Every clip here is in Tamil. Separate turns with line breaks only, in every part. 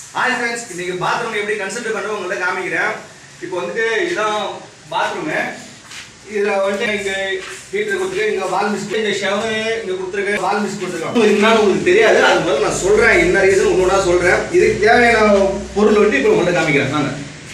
ஹாய் ஃப்ரெண்ட்ஸ் இன்னைக்கு பாத்ரூம் எப்படி கன்சல்ட் பண்ணுறது உங்கள்ட்ட காமிக்கிறேன் இப்போ வந்துட்டு இதுதான் பாத்ரூமு இதில் வந்துட்டு இங்கே ஹீட்டர் கொடுத்துருக்கு இங்கே வால் மிஸ் இங்கே ஷவரு இங்கே கொடுத்துருக்கு வால் மிஸ் கொடுத்துருக்கோம் இருந்தாலும் உங்களுக்கு தெரியாது அது முதல்ல நான் சொல்கிறேன் என்ன ரீசன் ஒன்று சொல்கிறேன் இதுக்கு தேவையான பொருள் வந்துட்டு இப்போ உங்கள்ட்ட காமிக்கிறேன் வாங்க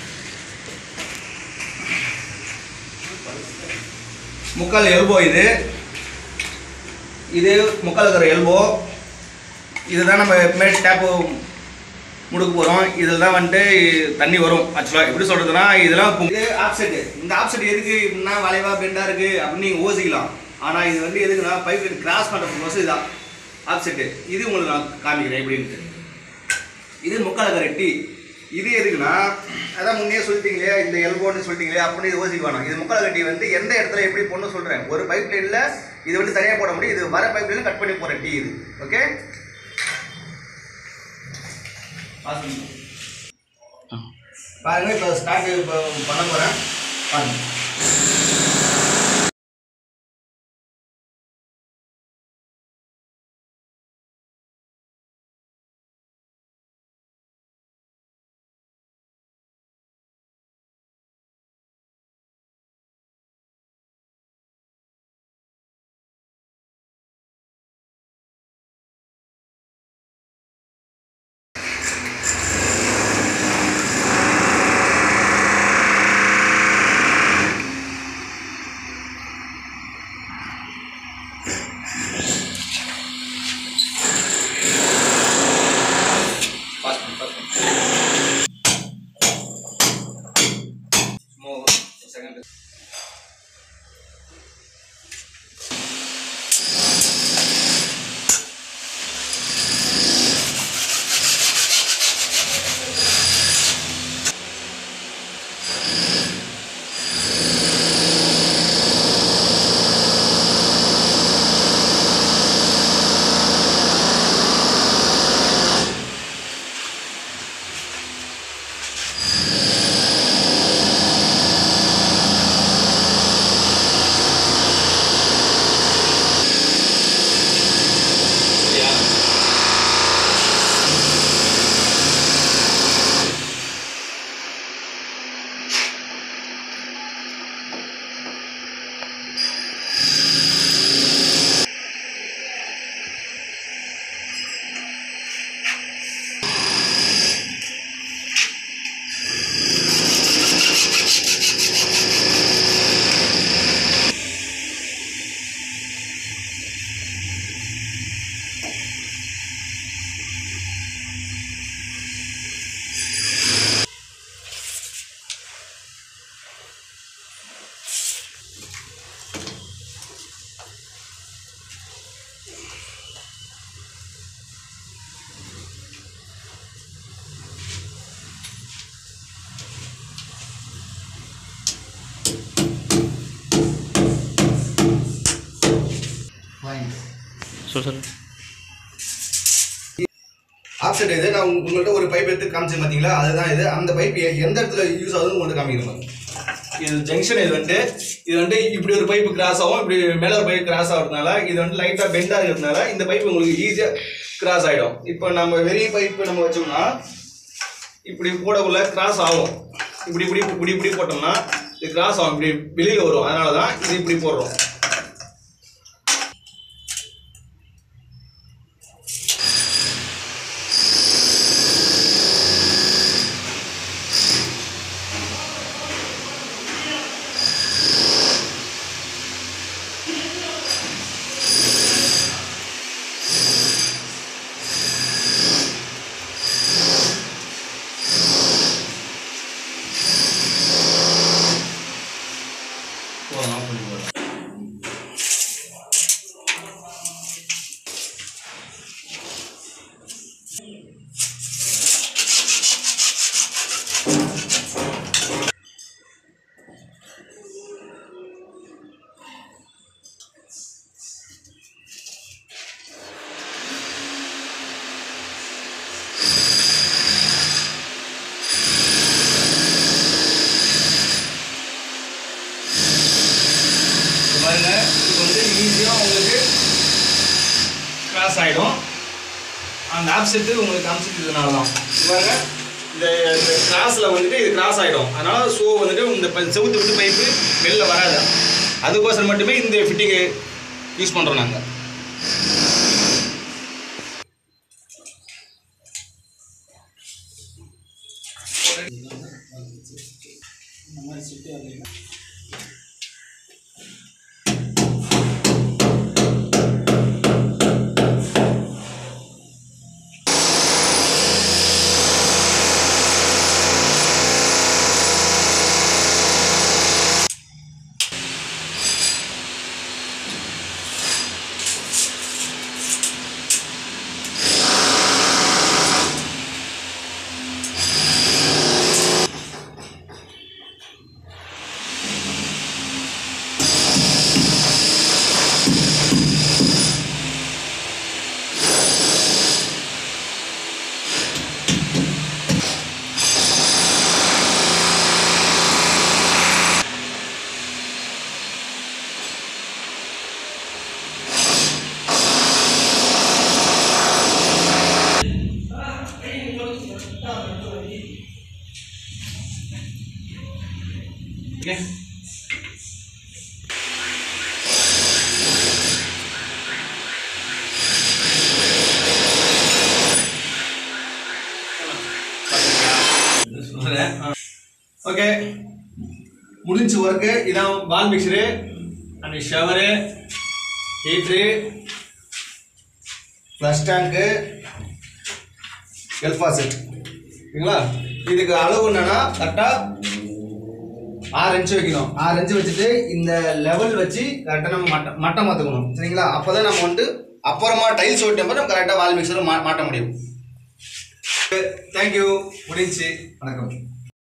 முக்கால் எல்போ இது இது முக்கால் இருக்கிற எல்போ இதுதான் நம்ம எப்பவுமே டேப்பு முடுக்க போகிறோம் இதில் தான் வந்துட்டு தண்ணி வரும் ஆக்சுவலாக எப்படி சொல்கிறதுனா இதெல்லாம் இப்போ இது ஆப்செட்டு இந்த ஆப்செட் எதுக்கு இப்படின்னா வளைவாக பெண்டாக இருக்குது அப்படின்னு நீங்கள் யோசிக்கலாம் ஆனால் இது வந்து எதுக்குன்னா பைப் கிராஸ் பண்ணுறதுக்கோசம் இதான் ஆப்செட்டு இது உங்களுக்கு நான் காமிக்கிறேன் எப்படின்ட்டு இது முக்கால் இருக்கிற டீ இது எதுக்குன்னா அதான் முன்னே சொல்லிட்டீங்களே இந்த எல்போன்னு சொல்லிட்டீங்களே அப்படின்னு யோசிக்க வேணாம் இது முக்கால் கட்டி வந்து எந்த இடத்துல எப்படி போடணும் சொல்கிறேன் ஒரு பைப் லைனில் இது வந்து தனியாக போட முடியும் இது வர பைப் லைனில் கட் பண்ணி போகிற டீ இது ஓகே பாருங்க இப்போ ஸ்டார்ட் இப்போ பண்ண போகிறேன் பாருங்க பாஸ் பண்ணு பாஸ் பண்ணு சும்மா ஒரு செகண்ட்
சொல் சொல்
ஆப்செட் இது நான் உங்க- உங்கள்ட்ட ஒரு பைப் எடுத்து காமிச்சேன் பார்த்தீங்களா அதுதான் இது அந்த பைப் எந்த இடத்துல யூஸ் ஆகுதுன்னு உங்கள்ட்ட காமிக்கிறேன் இது ஜங்ஷன் இது வந்துட்டு இது வந்து இப்படி ஒரு பைப் கிராஸ் ஆகும் இப்படி மேலே ஒரு பைப் கிராஸ் ஆகிறதுனால இது வந்து லைட்டாக பெண்டாக இருக்கிறதுனால இந்த பைப் உங்களுக்கு ஈஸியாக கிராஸ் ஆகிடும் இப்போ நம்ம வெறிய பைப்பு நம்ம வச்சோம்னா இப்படி போடக்குள்ள கிராஸ் ஆகும் இப்படி இப்படி இப்படி இப்படி போட்டோம்னா இது கிராஸ் ஆகும் இப்படி வெளியில் வரும் அதனால தான் இது இப்படி போடுறோம் போதும் ஆஃப் பண்ணி போதும் பாருங்க இது வந்து ஈஸியாக உங்களுக்கு கிராஸ் ஆகிடும் அந்த ஆப்செட்டு உங்களுக்கு காமிச்சிட்டதுனால தான் பாருங்க இந்த இந்த கிராஸில் வந்துட்டு இது கிராஸ் ஆகிடும் அதனால ஷோ வந்துட்டு இந்த ப- செவுத்து விட்டு பைப்பு வெளில வராது அதுக்கோசரம் மட்டுமே இந்த ஃபிட்டிங்கு யூஸ் பண்ணுறோம் நாங்கள் ஓகே ஓகே முடிஞ்சு ஒர்க்கு இதான் wall mixer and shower heater flush tank எல்ஃபா செட் ஓகேங்களா இதுக்கு அளவு என்னன்னா கரெக்டாக ஆறு இன்ச்சு வைக்கணும் ஆறு இன்ச்சு வச்சுட்டு இந்த லெவல் வச்சு கரெக்டாக நம்ம மட்ட மட்டம் மாற்றக்கணும் சரிங்களா அப்போ தான் நம்ம வந்துட்டு அப்புறமா டைல்ஸ் ஓட்டும் போது நம்ம கரெக்டாக வால் மிக்சரை மா மாட்ட முடியும் தேங்க்யூ முடிஞ்சு வணக்கம்